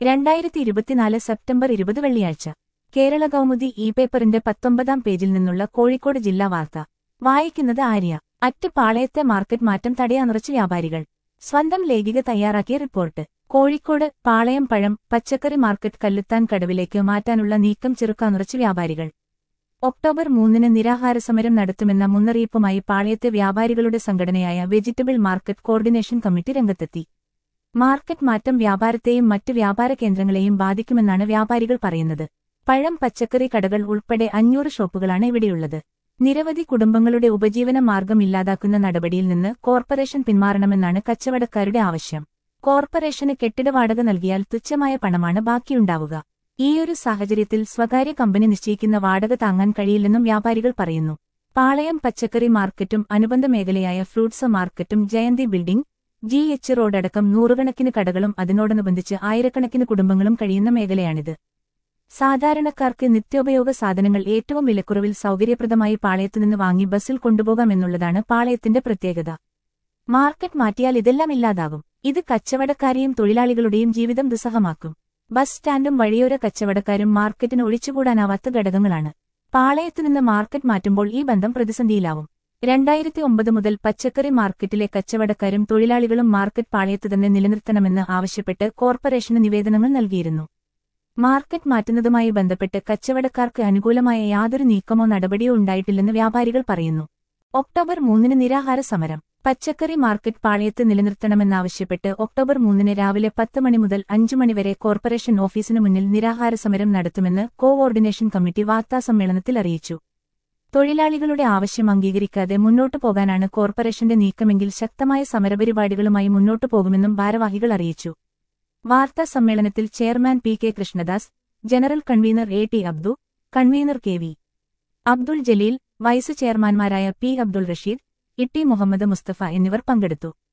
രണ്ടായിരത്തി ഇരുപത്തിനാല് സെപ്റ്റംബർ ഇരുപത് വെള്ളിയാഴ്ച കേരള കൗമുദി ഇ പേപ്പറിന്റെ പത്തൊമ്പതാം പേജിൽ നിന്നുള്ള കോഴിക്കോട് ജില്ലാ വാർത്ത വായിക്കുന്നത് ആര്യ അറ്റ് പാളയത്തെ മാർക്കറ്റ് മാറ്റം തടയാനുറച്ച് വ്യാപാരികൾ സ്വന്തം ലേഖിക തയ്യാറാക്കിയ റിപ്പോർട്ട് കോഴിക്കോട് പാളയം പഴം പച്ചക്കറി മാർക്കറ്റ് കല്ലുത്താൻ കടവിലേക്ക് മാറ്റാനുള്ള നീക്കം ചെറുക്കാനുറച്ച് വ്യാപാരികൾ ഒക്ടോബർ മൂന്നിന് നിരാഹാര സമരം നടത്തുമെന്ന മുന്നറിയിപ്പുമായി പാളയത്തെ വ്യാപാരികളുടെ സംഘടനയായ വെജിറ്റബിൾ മാർക്കറ്റ് കോർഡിനേഷൻ കമ്മിറ്റി രംഗത്തെത്തി മാർക്കറ്റ് മാറ്റം വ്യാപാരത്തെയും മറ്റ് വ്യാപാര കേന്ദ്രങ്ങളെയും ബാധിക്കുമെന്നാണ് വ്യാപാരികൾ പറയുന്നത് പഴം പച്ചക്കറി കടകൾ ഉൾപ്പെടെ അഞ്ഞൂറ് ഷോപ്പുകളാണ് ഇവിടെയുള്ളത് നിരവധി കുടുംബങ്ങളുടെ ഉപജീവന മാർഗം ഇല്ലാതാക്കുന്ന നടപടിയിൽ നിന്ന് കോർപ്പറേഷൻ പിന്മാറണമെന്നാണ് കച്ചവടക്കാരുടെ ആവശ്യം കോർപ്പറേഷന് കെട്ടിട വാടക നൽകിയാൽ തുച്ഛമായ പണമാണ് ബാക്കിയുണ്ടാവുക ഈയൊരു സാഹചര്യത്തിൽ സ്വകാര്യ കമ്പനി നിശ്ചയിക്കുന്ന വാടക താങ്ങാൻ കഴിയില്ലെന്നും വ്യാപാരികൾ പറയുന്നു പാളയം പച്ചക്കറി മാർക്കറ്റും അനുബന്ധ മേഖലയായ ഫ്രൂട്ട്സ് മാർക്കറ്റും ജയന്തി ബിൽഡിംഗ് ജി എച്ച് റോഡടക്കം നൂറുകണക്കിന് കടകളും അതിനോടനുബന്ധിച്ച് ആയിരക്കണക്കിന് കുടുംബങ്ങളും കഴിയുന്ന മേഖലയാണിത് സാധാരണക്കാർക്ക് നിത്യോപയോഗ സാധനങ്ങൾ ഏറ്റവും വിലക്കുറവിൽ സൗകര്യപ്രദമായി പാളയത്തുനിന്ന് വാങ്ങി ബസ്സിൽ കൊണ്ടുപോകാമെന്നുള്ളതാണ് പാളയത്തിന്റെ പ്രത്യേകത മാർക്കറ്റ് മാറ്റിയാൽ ഇതെല്ലാം ഇല്ലാതാകും ഇത് കച്ചവടക്കാരെയും തൊഴിലാളികളുടെയും ജീവിതം ദുസ്സഹമാക്കും ബസ് സ്റ്റാൻഡും വഴിയോര കച്ചവടക്കാരും മാർക്കറ്റിന് ഒഴിച്ചുകൂടാനാവാത്ത ഘടകങ്ങളാണ് പാളയത്തുനിന്ന് മാർക്കറ്റ് മാറ്റുമ്പോൾ ഈ ബന്ധം പ്രതിസന്ധിയിലാവും രണ്ടായിരത്തി ഒമ്പത് മുതൽ പച്ചക്കറി മാർക്കറ്റിലെ കച്ചവടക്കാരും തൊഴിലാളികളും മാർക്കറ്റ് പാളയത്ത് തന്നെ നിലനിർത്തണമെന്ന് ആവശ്യപ്പെട്ട് കോർപ്പറേഷന് നിവേദനങ്ങൾ നൽകിയിരുന്നു മാർക്കറ്റ് മാറ്റുന്നതുമായി ബന്ധപ്പെട്ട് കച്ചവടക്കാർക്ക് അനുകൂലമായ യാതൊരു നീക്കമോ നടപടിയോ ഉണ്ടായിട്ടില്ലെന്ന് വ്യാപാരികൾ പറയുന്നു ഒക്ടോബർ മൂന്നിന് നിരാഹാര സമരം പച്ചക്കറി മാർക്കറ്റ് പാളയത്ത് നിലനിർത്തണമെന്നാവശ്യപ്പെട്ട് ഒക്ടോബർ മൂന്നിന് രാവിലെ പത്ത് മണി മുതൽ അഞ്ചു മണിവരെ കോർപ്പറേഷൻ ഓഫീസിനു മുന്നിൽ നിരാഹാര സമരം നടത്തുമെന്ന് കോഓർഡിനേഷൻ കമ്മിറ്റി വാർത്താസമ്മേളനത്തിൽ അറിയിച്ചു തൊഴിലാളികളുടെ ആവശ്യം അംഗീകരിക്കാതെ മുന്നോട്ടു പോകാനാണ് കോർപ്പറേഷന്റെ നീക്കമെങ്കിൽ ശക്തമായ സമരപരിപാടികളുമായി മുന്നോട്ടു പോകുമെന്നും ഭാരവാഹികൾ അറിയിച്ചു വാർത്താ സമ്മേളനത്തിൽ chairman P K Krishnadas general convener A T Abdu convener K V Abdul Jaleel vice ചെയർമാൻമാരായ പി അബ്ദുൾ റഷീദ് ഇട്ടി മുഹമ്മദ് മുസ്തഫ എന്നിവർ പങ്കെടുത്തു